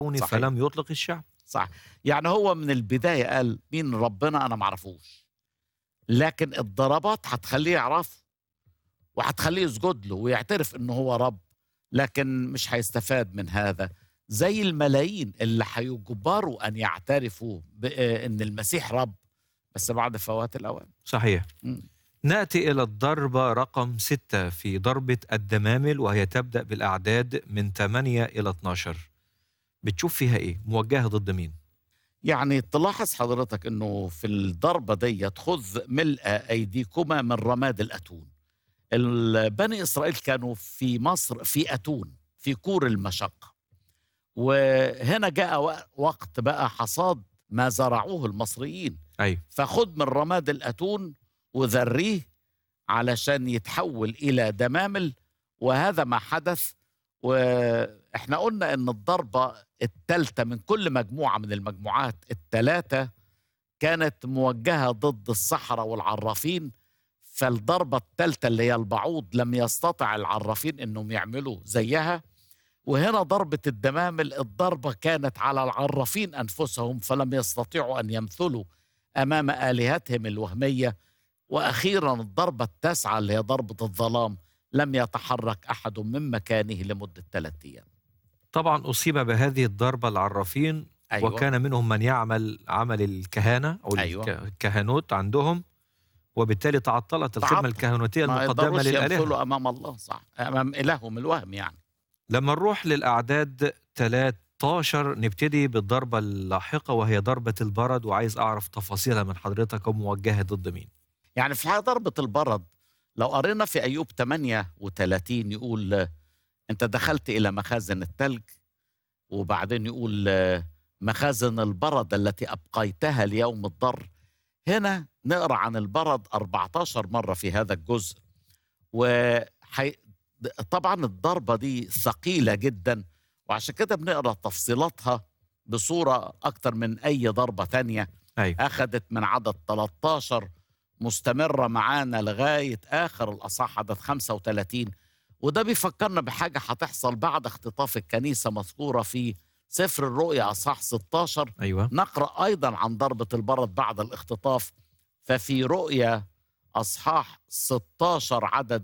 صحيح. فلم يطلق الشعب صح يعني هو من البدايه قال مين ربنا انا ما اعرفوش لكن الضربات هتخليه يعرفه وهتخليه يسجد له ويعترف انه هو رب لكن مش هيستفاد من هذا زي الملايين اللي هيجبروا ان يعترفوا بان المسيح رب بس بعد فوات الاوان صحيح مم. نأتي إلى الضربة رقم ستة في ضربة الدمامل وهي تبدأ بالأعداد من 8 إلى 12 بتشوف فيها إيه؟ موجهة ضد مين؟ يعني تلاحظ حضرتك انه في الضربه ديت خذ ملء ايديكما من رماد الاتون ال- بني اسرائيل كانوا في مصر في اتون في كور المشقه وهنا جاء وق- وقت بقى حصاد ما زرعوه المصريين أيوه فخذ من رماد الاتون وذريه علشان يتحول الى دمامل وهذا ما حدث واحنا قلنا ان الضربه الثالثه من كل مجموعه من المجموعات الثلاثه كانت موجهه ضد الصحراء والعرافين فالضربه الثالثه اللي هي البعوض لم يستطع العرافين انهم يعملوا زيها وهنا ضربه الدمامل الضربه كانت على العرافين انفسهم فلم يستطيعوا ان يمثلوا امام الهتهم الوهميه واخيرا الضربه التاسعه اللي هي ضربه الظلام لم يتحرك احد من مكانه لمده ثلاثة ايام طبعا أصيب بهذه الضربة العرافين أيوة. وكان منهم من يعمل عمل الكهانة أو أيوة. الك- الكهنوت عندهم وبالتالي تعطلت الخدمة تعطل. الكهنوتية ما المقدمة يقدروش للآلهة يمثلوا امام الله صح امام الههم الوهم يعني لما نروح للأعداد 13 نبتدي بالضربة اللاحقة وهي ضربة البرد وعايز أعرف تفاصيلها من حضرتك وموجهة ضد مين يعني في الحقيقه ضربه البرد لو قرينا في ايوب 38 يقول آه، انت دخلت الى مخازن الثلج وبعدين يقول آه، مخازن البرد التي ابقيتها ليوم الضر هنا نقرا عن البرد 14 مره في هذا الجزء وحي... طبعا الضربه دي ثقيله جدا وعشان كده بنقرا تفصيلاتها بصوره اكتر من اي ضربه تانية أيوة. اخذت من عدد 13 مستمره معانا لغايه اخر الاصحاح عدد 35 وده بيفكرنا بحاجه هتحصل بعد اختطاف الكنيسه مذكوره في سفر الرؤيا اصحاح 16 أيوة نقرا ايضا عن ضربه البرد بعد الاختطاف ففي رؤيا اصحاح 16 عدد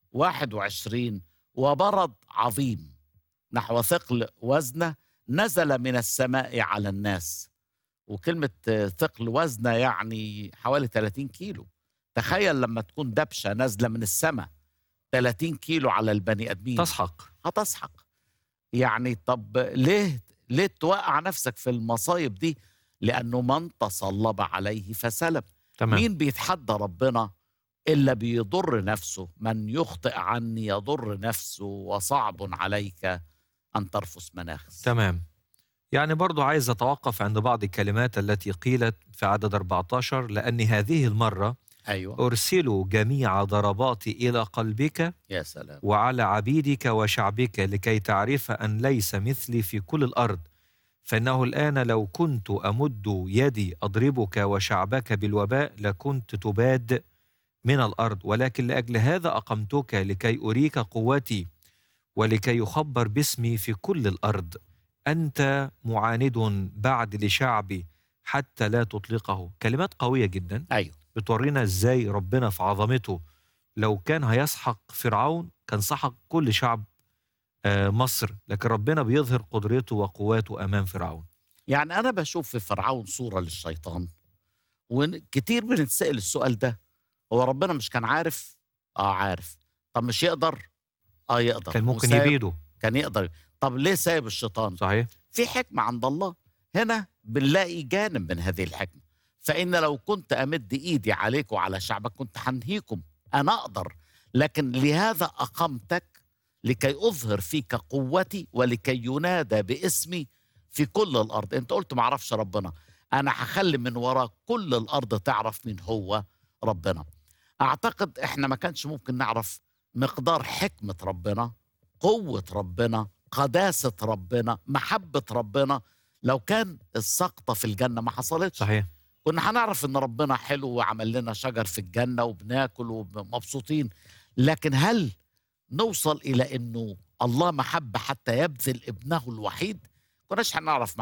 21 وبرد عظيم نحو ثقل وزنه نزل من السماء على الناس وكلمة آه، ثقل وزنه يعني حوالي 30 كيلو تخيل لما تكون دبشة نازلة من السماء 30 كيلو على البني آدمين تسحق هتسحق يعني طب ليه ليه توقع نفسك في المصايب دي لأنه من تصلب عليه فسلب تمام مين بيتحدى ربنا إلا بيضر نفسه من يخطئ عني يضر نفسه وصعب عليك أن ترفس مناخس تمام يعني برضو عايز أتوقف عند بعض الكلمات التي قيلت في عدد 14 لأن هذه المرة أيوة أرسل جميع ضرباتي إلى قلبك يا سلام وعلى عبيدك وشعبك لكي تعرف أن ليس مثلي في كل الأرض فإنه الآن لو كنت أمد يدي أضربك وشعبك بالوباء لكنت تباد من الأرض ولكن لأجل هذا أقمتك لكي أريك قوتي ولكي يخبر باسمي في كل الأرض أنت معاند بعد لشعبي حتى لا تطلقه كلمات قوية جدا أيوة بتورينا ازاي ربنا في عظمته لو كان هيسحق فرعون كان سحق كل شعب آه، مصر لكن ربنا بيظهر قدرته وقواته امام فرعون يعني أنا بشوف في فرعون صورة للشيطان وكتير بنتسأل السؤال ده هو ربنا مش كان عارف؟ آه عارف طب مش يقدر؟ آه يقدر كان ممكن وسايب- يبيده كان يقدر طب ليه سايب الشيطان؟ صحيح في حكمة عند الله هنا بنلاقي جانب من هذه الحكمة فإن لو كنت أمد إيدي عليك وعلى شعبك كنت حنهيكم أنا أقدر لكن لهذا أقمتك لكي أظهر فيك قوتي ولكي ينادى باسمي في كل الأرض أنت قلت معرفش ربنا أنا هخلي من وراء كل الأرض تعرف مين هو ربنا أعتقد إحنا ما كانش ممكن نعرف مقدار حكمة ربنا قوة ربنا قداسة ربنا محبة ربنا لو كان السقطة في الجنة ما حصلتش صحيح كنا هنعرف ان ربنا حلو وعمل لنا شجر في الجنة وبناكل ومبسوطين لكن هل نوصل الى انه الله محبة حتى يبذل ابنه الوحيد كناش هنعرف